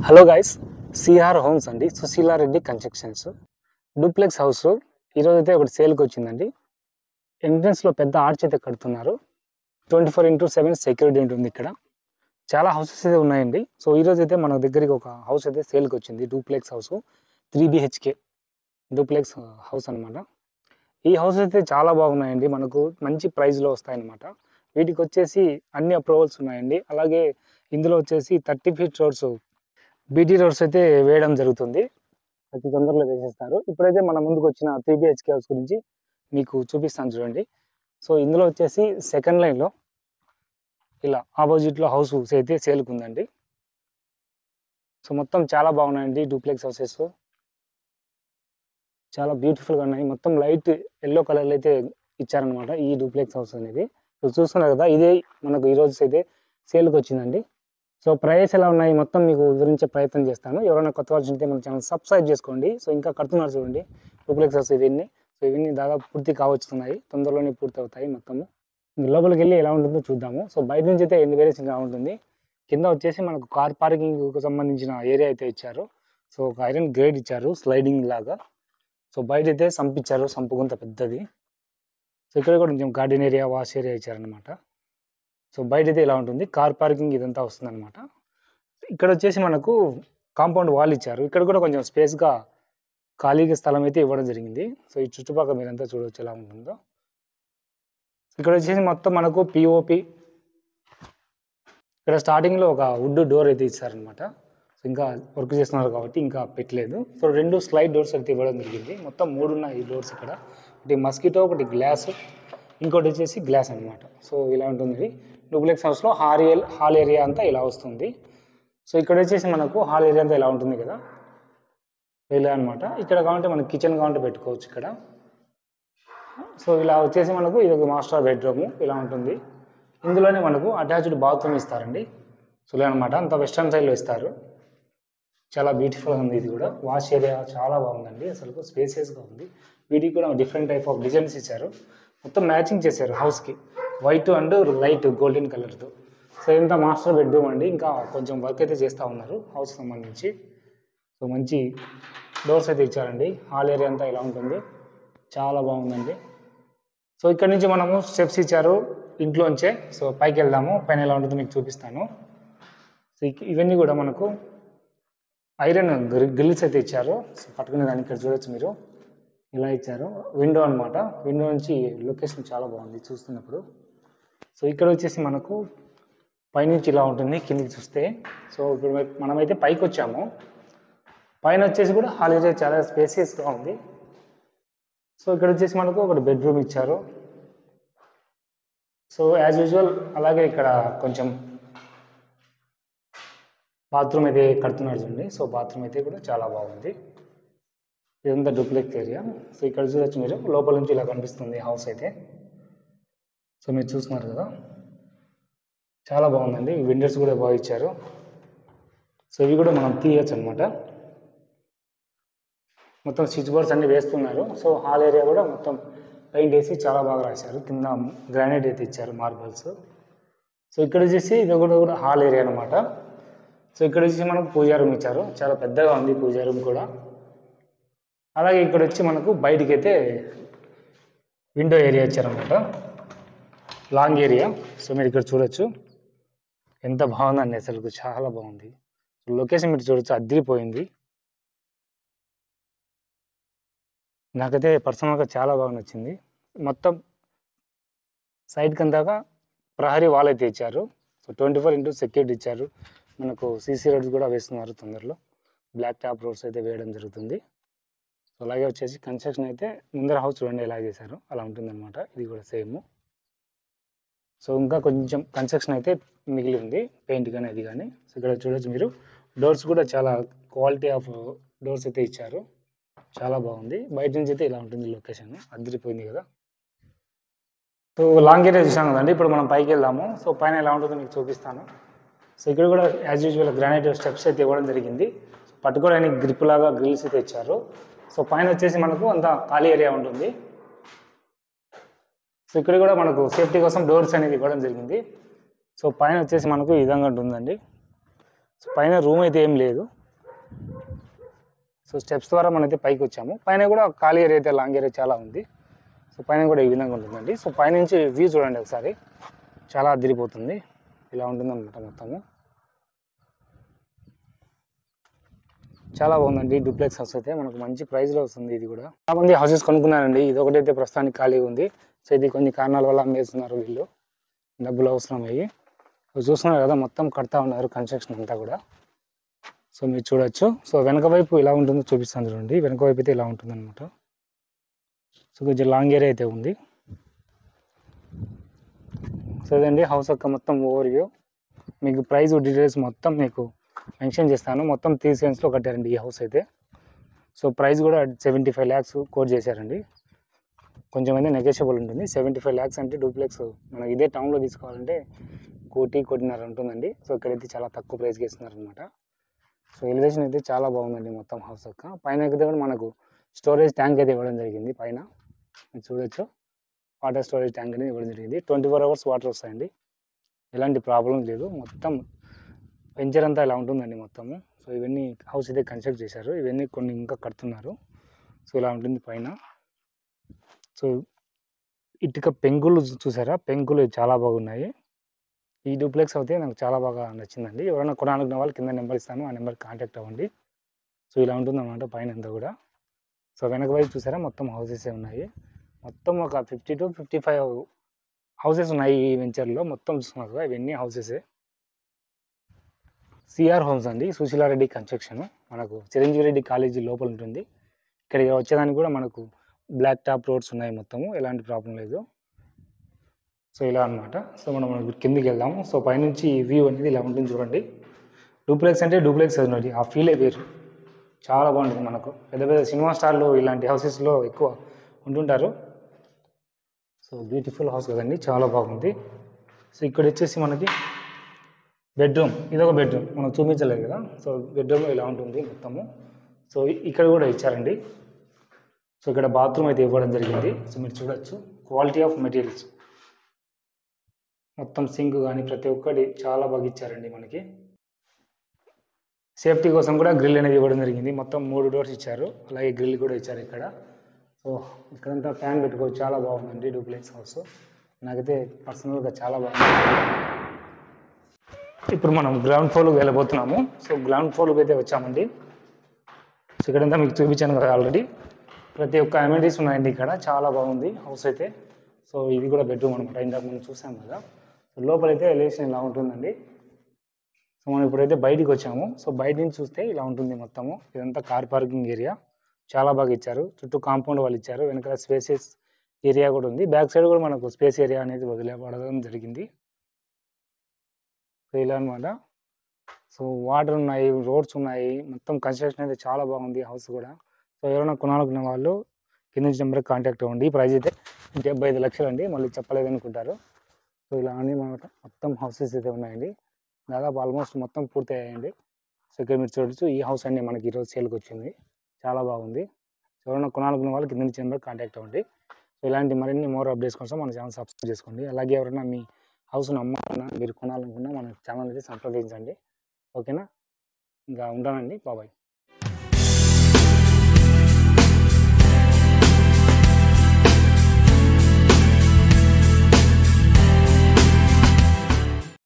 hello guys CR homes అండి Sushila Reddy constructions duplex house ఈరోజు అయితే ఒకటి సేల్కి వచ్చిందండి ఎంట్రన్స్లో పెద్ద ఆర్చ్ అయితే కడుతున్నారు twenty four into seven security ఉంటుంది ఇక్కడ చాలా హౌసెస్ అయితే ఉన్నాయండి సో ఈరోజు అయితే మన దగ్గరికి ఒక హౌస్ అయితే సేల్కి వచ్చింది duplex house three BHK duplex house అన్నమాట ఈ హౌస్ అయితే చాలా బాగున్నాయండి మనకు మంచి ప్రైస్లో వస్తాయన్నమాట వీటికి వచ్చేసి అన్ని అప్రూవల్స్ ఉన్నాయండి అలాగే ఇందులో వచ్చేసి thirty feet roads BT roads అయితే వేయడం జరుగుతుంది అతి తొందరలో వేసేస్తారు ఇప్పుడైతే మన ముందుకు వచ్చిన త్రీ బిహెచ్కే హౌస్ గురించి మీకు చూపిస్తాను చూడండి సో ఇందులో వచ్చేసి సెకండ్ లైన్లో ఇలా ఆపోజిట్లో హౌస్ అయితే సేల్కి ఉందండి సో మొత్తం చాలా బాగున్నాయండి డూప్లెక్స్ హౌసెస్ చాలా బ్యూటిఫుల్గా ఉన్నాయి మొత్తం లైట్ ఎల్లో కలర్లో అయితే ఇచ్చారనమాట ఈ డూప్లెక్స్ హౌస్ అనేది సో చూస్తున్నారు కదా ఇదే మనకు ఈ రోజు అయితే సేల్కి వచ్చిందండి సో ప్రైస్ ఎలా ఉన్నాయి మొత్తం మీకు వివరించే ప్రయత్నం చేస్తాను ఎవరైనా కొత్త వాళ్ళు ఉంటే మన ఛానల్ సబ్స్క్రైబ్ చేసుకోండి సో ఇంకా కడుతున్నారు చూడండి డూప్లెక్స్ హౌస్ ఇవన్నీ సో ఇవన్నీ దాదాపు పూర్తి కావచ్చున్నాయి తొందరలోనే పూర్తి అవుతాయి మొత్తము ఇంక లోపలికి వెళ్ళి ఎలా ఉంటుందో చూద్దాము సో బయట నుంచి అయితే ఎన్ని వేరియేషన్ ఎలా ఉంటుంది కింద వచ్చేసి మనకు కార్ పార్కింగ్కి సంబంధించిన ఏరియా అయితే ఇచ్చారు సో ఒక ఐరన్ గ్రేడ్ ఇచ్చారు స్లైడింగ్ లాగా సో బయట అయితే సంపించారు సంపు కొంత పెద్దది సో ఇక్కడ కూడా కొంచెం గార్డెన్ ఏరియా వాష్ ఏరియా ఇచ్చారనమాట సో బయట అయితే ఇలా ఉంటుంది కార్ పార్కింగ్ ఇదంతా వస్తుందన్నమాట ఇక్కడ వచ్చేసి మనకు కాంపౌండ్ వాల్ ఇచ్చారు ఇక్కడ కూడా కొంచెం స్పేస్గా ఖాళీగా స్థలం అయితే ఇవ్వడం జరిగింది సో ఈ చుట్టుపక్కల మీరంతా చూడవచ్చు ఎలా ఉంటుందో ఇక్కడ వచ్చేసి మొత్తం మనకు పిఓపి ఇక్కడ స్టార్టింగ్లో ఒక వుడ్ డోర్ అయితే ఇచ్చారనమాట సో ఇంకా వర్క్ చేస్తున్నారు కాబట్టి ఇంకా పెట్టలేదు సో రెండు స్లైడ్ డోర్స్ అయితే ఇవ్వడం జరిగింది మొత్తం మూడు ఉన్నాయి ఈ డోర్స్ ఇక్కడ ఒకటి మస్కిటో ఒకటి గ్లాస్ ఇంకోటి వచ్చేసి గ్లాస్ అన్నమాట సో ఇలా ఉంటుంది డూప్లెక్స్ హౌస్లో హాల్ ఏరియా హాల్ ఏరియా అంతా ఇలా వస్తుంది సో ఇక్కడ వచ్చేసి మనకు హాల్ ఏరియా అంతా ఇలా ఉంటుంది కదా ఇలా అనమాట ఇక్కడ కావాలంటే మనకి కిచెన్ కావాలంటే పెట్టుకోవచ్చు ఇక్కడ సో ఇలా వచ్చేసి మనకు ఇది ఒక మాస్టర్ బెడ్రూమ్ ఇలా ఉంటుంది ఇందులోనే మనకు అటాచ్డ్ బాత్రూమ్ ఇస్తారండి సో ఇలా అనమాట అంత వెస్ట్రన్ సైడ్లో ఇస్తారు చాలా బ్యూటిఫుల్గా ఉంది ఇది కూడా వాష్ ఏరియా చాలా బాగుందండి అసలు స్పేసియస్గా ఉంది వీటికి కూడా డిఫరెంట్ టైప్ ఆఫ్ డిజైన్స్ ఇచ్చారు మొత్తం మ్యాచింగ్ చేశారు హౌస్కి వైట్ అండ్ లైట్ గోల్డెన్ కలర్తో సో ఇంత మాస్టర్ బెడ్రూమ్ అండి ఇంకా కొంచెం వర్క్ అయితే చేస్తూ ఉన్నారు హౌస్ సంబంధించి సో మంచి డోర్స్ అయితే ఇచ్చారండి హాల్ ఏరియా అంతా ఇలా ఉంటుంది చాలా బాగుందండి సో ఇక్కడ నుంచి మనము స్టెప్స్ ఇచ్చారు ఇంట్లోంచే సో పైకి వెళ్దాము పైన ఎలా ఉంటుందో మీకు చూపిస్తాను సో ఇక్- ఇవన్నీ కూడా మనకు ఐరన్ గ్రిల్స్ అయితే ఇచ్చారు సో పట్టుకునే దాన్ని ఇక్కడ చూడొచ్చు మీరు ఇలా ఇచ్చారు విండో అన్నమాట విండో నుంచి లొకేషన్ చాలా బాగుంది చూస్తున్నప్పుడు సో ఇక్కడ వచ్చేసి మనకు పైనుంచి ఇలా ఉంటుంది కిందికి చూస్తే సో ఇప్పుడు మ- మనమైతే పైకి వచ్చాము పైన వచ్చేసి కూడా హాల్ ఏరియా చాలా స్పేసియస్గా ఉంది సో ఇక్కడ వచ్చేసి మనకు ఒకటి బెడ్రూమ్ ఇచ్చారు సో యాజ్ యూజువల్ అలాగే ఇక్కడ కొంచెం బాత్రూమ్ అయితే కడుతున్నారు చూడండి సో బాత్రూమ్ అయితే కూడా చాలా బాగుంది ఇదంతా డూప్లెక్స్ ఏరియా సో ఇక్కడ చూడొచ్చు మీరు లోపల నుంచి ఇలా కనిపిస్తుంది హౌస్ అయితే సో మీరు చూస్తున్నారు కదా చాలా బాగుందండి విండోస్ కూడా బాగా ఇచ్చారు సో ఇవి కూడా మనం తీయచ్చు అనమాట మొత్తం స్విచ్ బోర్డ్స్ అన్ని వేస్తున్నారు సో హాల్ ఏరియా కూడా మొత్తం పెయింట్ వేసి చాలా బాగా రాశారు కింద గ్రానైట్ అయితే ఇచ్చారు మార్బల్స్ సో ఇక్కడ వచ్చేసి ఇది కూడా కూడా హాల్ ఏరియా అనమాట సో ఇక్కడ వచ్చేసి మనకు పూజా రూమ్ ఇచ్చారు చాలా పెద్దగా ఉంది పూజా రూమ్ కూడా అలాగే ఇక్కడ వచ్చి మనకు బయటికి అయితే విండో ఏరియా ఇచ్చారనమాట లాంగ్ ఏరియా సో మీరు ఇక్కడ చూడొచ్చు ఎంత బాగుందండి అసలు చాలా బాగుంది లొకేషన్ మీరు చూడొచ్చు అద్దరిపోయింది నాకైతే పర్సనల్గా చాలా బాగా నచ్చింది మొత్తం సైడ్కి అందాక ప్రహరీ వాల్ అయితే ఇచ్చారు so twenty four into security ఇచ్చారు మనకు సీసీ రోడ్స్ కూడా వేస్తున్నారు తొందరలో బ్లాక్ టాప్ రోడ్స్ అయితే వేయడం జరుగుతుంది సో అలాగే వచ్చేసి కన్స్ట్రక్షన్ అయితే ముందర హౌస్ చూడండి ఎలా చేశారు అలా ఉంటుందన్నమాట ఇది కూడా సేమ్ సో ఇంకా కొంచెం కన్స్ట్రక్షన్ అయితే మిగిలి ఉంది పెయింట్ కానీ అది కానీ సో ఇక్కడ చూడొచ్చు మీరు డోర్స్ కూడా చాలా క్వాలిటీ ఆఫ్ డోర్స్ అయితే ఇచ్చారు చాలా బాగుంది బయట నుంచి అయితే ఇలా ఉంటుంది లొకేషన్ అదిరిపోయింది కదా సో లాంగ్ ఏరియా చూసాం కదండి ఇప్పుడు మనం పైకి వెళ్దాము సో పైన ఎలా ఉంటుందో మీకు చూపిస్తాను సో ఇక్కడ కూడా యాజ్ యూజువల్ గ్రానైట్ స్టెప్స్ అయితే ఇవ్వడం జరిగింది పట్టుకోవడానికి గ్రిప్ లాగా గ్రిల్స్ అయితే ఇచ్చారు సో పైన వచ్చేసి మనకు అంత ఖాళీ ఏరియా ఉంటుంది సో ఇక్కడ కూడా మనకు సేఫ్టీ కోసం డోర్స్ అనేది ఇవ్వడం జరిగింది సో పైన వచ్చేసి మనకు ఈ విధంగా ఉంటుందండి సో పైన రూమ్ అయితే ఏం లేదు సో స్టెప్స్ ద్వారా మనైతే పైకి వచ్చాము పైన కూడా ఖాళీ ఏరియా అయితే లాంగ్ ఏరియా చాలా ఉంది సో పైన కూడా ఈ విధంగా ఉంటుందండి సో పైనుంచి వ్యూ చూడండి ఒకసారి చాలా అదిరిపోతుంది ఇలా ఉంటుంది అనమాట మొత్తము చాలా బాగుందండి డూప్లెక్స్ హౌస్ అయితే మనకు మంచి ప్రైస్లో వస్తుంది ఇది కూడా చాలా మంది హౌసెస్ కొనుక్కున్నారండి ఇది ఒకటైతే ప్రస్తుతానికి ఖాళీగా ఉంది సో ఇది కొన్ని కారణాల వల్ల అమ్మేస్తున్నారు వీళ్ళు డబ్బులు అవసరం అయ్యి సో చూస్తున్నారు కదా మొత్తం కడతా ఉన్నారు కన్స్ట్రక్షన్ అంతా కూడా సో మీరు చూడొచ్చు సో వెనక వైపు ఇలా ఉంటుందో చూపిస్తాను చూడండి వెనక వైపు అయితే ఇలా ఉంటుంది అనమాట సో కొంచెం లాంగ్ ఏరియా అయితే ఉంది సో ఇదండి హౌస్ యొక్క మొత్తం ఓవర్ వ్యూ మీకు ప్రైస్ డీటెయిల్స్ మొత్తం మీకు మెన్షన్ చేస్తాను మొత్తం త్రీ సెన్స్లో కట్టారండి ఈ హౌస్ అయితే సో ప్రైస్ కూడా సెవెంటీ ఫైవ్ ల్యాక్స్ కోట్ చేశారండి కొంచెం అయితే నెగోషియబుల్ ఉంటుంది సెవెంటీ ఫైవ్ ల్యాక్స్ అంటే డూప్లెక్స్ మనకి ఇదే టౌన్లో తీసుకోవాలంటే కోటి కోటిన్నర ఉంటుందండి సో ఇక్కడైతే చాలా తక్కువ ప్రైస్కి ఇస్తున్నారు అనమాట సో ఎలివేషన్ అయితే చాలా బాగుందండి మొత్తం హౌస్ యొక్క పైన అయితే కూడా మనకు స్టోరేజ్ ట్యాంక్ అయితే ఇవ్వడం జరిగింది పైన మీరు చూడొచ్చు వాటర్ స్టోరేజ్ ట్యాంక్ అనేది ఇవ్వడం జరిగింది ట్వంటీ ఫోర్ అవర్స్ వాటర్ వస్తాయండి ఎలాంటి ప్రాబ్లం లేదు మొత్తం వెంచర్ అంతా ఇలా ఉంటుందండి మొత్తము సో ఇవన్నీ హౌస్ అయితే కన్స్ట్రక్ట్ చేశారు ఇవన్నీ కొన్ని ఇంకా కడుతున్నారు సో ఇలా ఉంటుంది పైన సో ఇటుక పెంకులు చూ- చూసారా పెంకులు చాలా బాగున్నాయి ఈ డూప్లెక్స్ అయితే నాకు చాలా బాగా నచ్చిందండి ఎవరైనా కొనాలనుకున్న వాళ్ళు కింద నెంబర్ ఇస్తాను ఆ నెంబర్కి కాంటాక్ట్ అవ్వండి సో ఇలా ఉంటుంది అన్నమాట పైన అంతా కూడా సో వెనక వైపు చూసారా మొత్తం హౌసెస్ ఉన్నాయి మొత్తం ఒక fifty to fifty five houses ఉన్నాయి ఈ వెంచర్లో మొత్తం చూస్తున్నారు కదా ఇవన్నీ హౌసెసే సిఆర్ హోమ్స్ అండి సుశీలారెడ్డి కన్స్ట్రక్షన్ మనకు చిరంజీవి రెడ్డి కాలేజీ లోపల ఉంటుంది ఇక్కడికి వచ్చేదానికి కూడా మనకు బ్లాక్ టాప్ రోడ్స్ ఉన్నాయి మొత్తము ఎలాంటి ప్రాబ్లం లేదు సో ఇలా అన్నమాట సో మనం ఇప్పుడు కిందికి వెళ్దాము సో పైనుంచి వ్యూ అనేది ఇలా ఉంటుంది చూడండి డూప్లెక్స్ అంటే డూప్లెక్స్ అన్నది ఆ ఫీలే వేరు చాలా బాగుంటుంది మనకు పెద్ద పెద్ద సినిమా స్టార్లు ఇలాంటి హౌసెస్లో ఎక్కువ ఉంటుంటారు సో బ్యూటిఫుల్ హౌస్ కదండి చాలా బాగుంది సో ఇక్కడ వచ్చేసి మనకి బెడ్రూమ్ ఇది ఒక బెడ్రూమ్ మనం చూపించలేదు కదా సో బెడ్రూమ్ ఇలా ఉంటుంది మొత్తము సో ఇక్కడ కూడా ఇచ్చారండి సో ఇక్కడ బాత్రూమ్ అయితే ఇవ్వడం జరిగింది సో మీరు చూడొచ్చు క్వాలిటీ ఆఫ్ మెటీరియల్స్ మొత్తం సింక్ కానీ ప్రతి ఒక్కటి చాలా బాగా ఇచ్చారండి మనకి సేఫ్టీ కోసం కూడా గ్రిల్ అనేది ఇవ్వడం జరిగింది మొత్తం మూడు డోర్స్ ఇచ్చారు అలాగే గ్రిల్ కూడా ఇచ్చారు ఇక్కడ సో ఇక్కడంతా ఫ్యాన్ పెట్టుకోవచ్చు చాలా బాగుందండి డూప్లెక్స్ హౌస్ నాకైతే పర్సనల్గా చాలా బాగుంది ఇప్పుడు మనం గ్రౌండ్ ఫ్లోర్కి వెళ్ళబోతున్నాము సో గ్రౌండ్ ఫ్లోర్కి అయితే వచ్చామండి సో ఇక్కడంతా మీకు చూపించాను కదా ఆల్రెడీ ప్రతి ఒక్క అమ్యూనిటీస్ ఉన్నాయండి ఇక్కడ చాలా బాగుంది హౌస్ అయితే సో ఇది కూడా బెడ్రూమ్ అనమాట ఇందాక మనం చూసాం కదా సో లోపలైతే ఎలివేషన్ ఇలా ఉంటుందండి సో మనం ఇప్పుడైతే బయటికి వచ్చాము సో బయట నుంచి చూస్తే ఇలా ఉంటుంది మొత్తము ఇదంతా కార్ పార్కింగ్ ఏరియా చాలా బాగా ఇచ్చారు చుట్టూ కాంపౌండ్ వాళ్ళు ఇచ్చారు వెనకాల స్పేసెస్ ఏరియా కూడా ఉంది బ్యాక్ సైడ్ కూడా మనకు స్పేస్ ఏరియా అనేది వదిలేపడడం జరిగింది సో ఇలా అనమాట సో వాటర్ ఉన్నాయి రోడ్స్ ఉన్నాయి మొత్తం కన్స్ట్రక్షన్ అయితే చాలా బాగుంది హౌస్ కూడా సో ఎవరైనా కొనాలనుకున్న వాళ్ళు కింద నుంచి నెంబర్కి కాంటాక్ట్ అవ్వండి ప్రైస్ అయితే డెబ్బై ఐదు లక్షలు అండి మళ్ళీ చెప్పలేదు అనుకుంటారు సో ఇలా అని అనమాట మొత్తం హౌసెస్ అయితే ఉన్నాయండి దాదాపు ఆల్మోస్ట్ మొత్తం పూర్తి అయ్యాయండి సో ఇక్కడ మీరు చూడొచ్చు ఈ హౌస్ అండి మనకి ఈరోజు సేల్కి వచ్చింది చాలా బాగుంది సో ఎవరైనా కొనాలనుకున్న వాళ్ళు కింద నుంచి నెంబర్ కాంటాక్ట్ అవ్వండి సో ఇలాంటి మరిన్ని మోర్ అప్డేట్స్ కోసం మన ఛానల్ సబ్స్క్రైబ్ చేసుకోండి అలాగే ఎవరైనా మీ హౌస్ను అమ్మాలన్నా మీరు కొనాలనుకున్నా మన ఛానల్ అయితే సంప్రదించండి ఓకేనా ఇంకా ఉంటానండి బాబాయ్